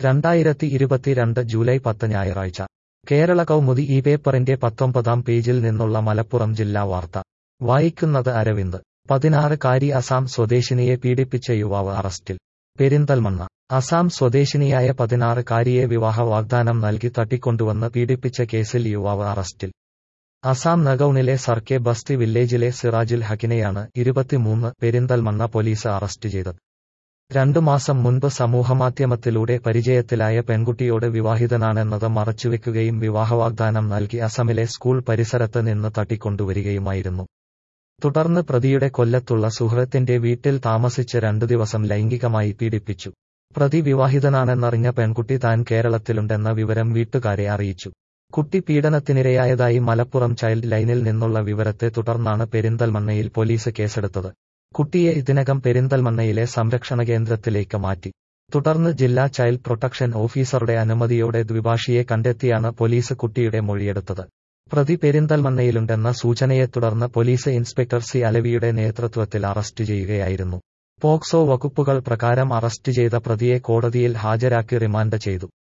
രണ്ടായിരത്തി ഇരുപത്തിരണ്ട് ജൂലൈ പത്ത് ഞായറാഴ്ച കേരള കൗമുദി ഈ പേപ്പറിന്റെ പത്തൊമ്പതാം പേജിൽ നിന്നുള്ള മലപ്പുറം ജില്ലാ വാർത്ത വായിക്കുന്നത് അരവിന്ദ് പതിനാറുകാരി അസാം സ്വദേശിനിയെ പീഡിപ്പിച്ച യുവാവ് അറസ്റ്റിൽ പെരിന്തൽമണ്ണ അസാം സ്വദേശിനിയായ പതിനാറുകാരിയെ വിവാഹ വാഗ്ദാനം നൽകി തട്ടിക്കൊണ്ടുവന്ന് പീഡിപ്പിച്ച കേസിൽ യുവാവ് അറസ്റ്റിൽ അസാം നഗൌണിലെ സർക്കെ ബസ്തി വില്ലേജിലെ സിറാജുൽ ഹക്കിനെയാണ് ഇരുപത്തിമൂന്ന് പെരിന്തൽമണ്ണ പോലീസ് അറസ്റ്റ് ചെയ്തത് രണ്ടു മാസം മുൻപ് സമൂഹമാധ്യമത്തിലൂടെ പരിചയത്തിലായ പെൺകുട്ടിയോട് വിവാഹിതനാണെന്നത് മറച്ചുവെക്കുകയും വിവാഹവാഗ്ദാനം നൽകി അസമിലെ സ്കൂൾ പരിസരത്ത് നിന്ന് തട്ടിക്കൊണ്ടുവരികയുമായിരുന്നു തുടർന്ന് പ്രതിയുടെ കൊല്ലത്തുള്ള സുഹൃത്തിന്റെ വീട്ടിൽ താമസിച്ച് രണ്ടു ദിവസം ലൈംഗികമായി പീഡിപ്പിച്ചു പ്രതി വിവാഹിതനാണെന്നറിഞ്ഞ പെൺകുട്ടി താൻ കേരളത്തിലുണ്ടെന്ന വിവരം വീട്ടുകാരെ അറിയിച്ചു കുട്ടി പീഡനത്തിനിരയായതായി മലപ്പുറം ചൈൽഡ് ലൈനിൽ നിന്നുള്ള വിവരത്തെ തുടർന്നാണ് പെരിന്തൽമണ്ണയിൽ പോലീസ് കേസെടുത്തത് കുട്ടിയെ ഇതിനകം പെരിന്തൽമണ്ണയിലെ സംരക്ഷണ കേന്ദ്രത്തിലേക്ക് മാറ്റി തുടർന്ന് ജില്ലാ ചൈൽഡ് പ്രൊട്ടക്ഷൻ ഓഫീസറുടെ അനുമതിയോടെ ദ്വിഭാഷിയെ കണ്ടെത്തിയാണ് പോലീസ് കുട്ടിയുടെ മൊഴിയെടുത്തത് പ്രതി പെരിന്തൽമണ്ണയിലുണ്ടെന്ന സൂചനയെ തുടർന്ന് പോലീസ് ഇൻസ്പെക്ടർ സി അലവിയുടെ നേതൃത്വത്തിൽ അറസ്റ്റ് ചെയ്യുകയായിരുന്നു പോക്സോ വകുപ്പുകൾ പ്രകാരം അറസ്റ്റ് ചെയ്ത പ്രതിയെ കോടതിയിൽ ഹാജരാക്കി റിമാൻഡ് ചെയ്തു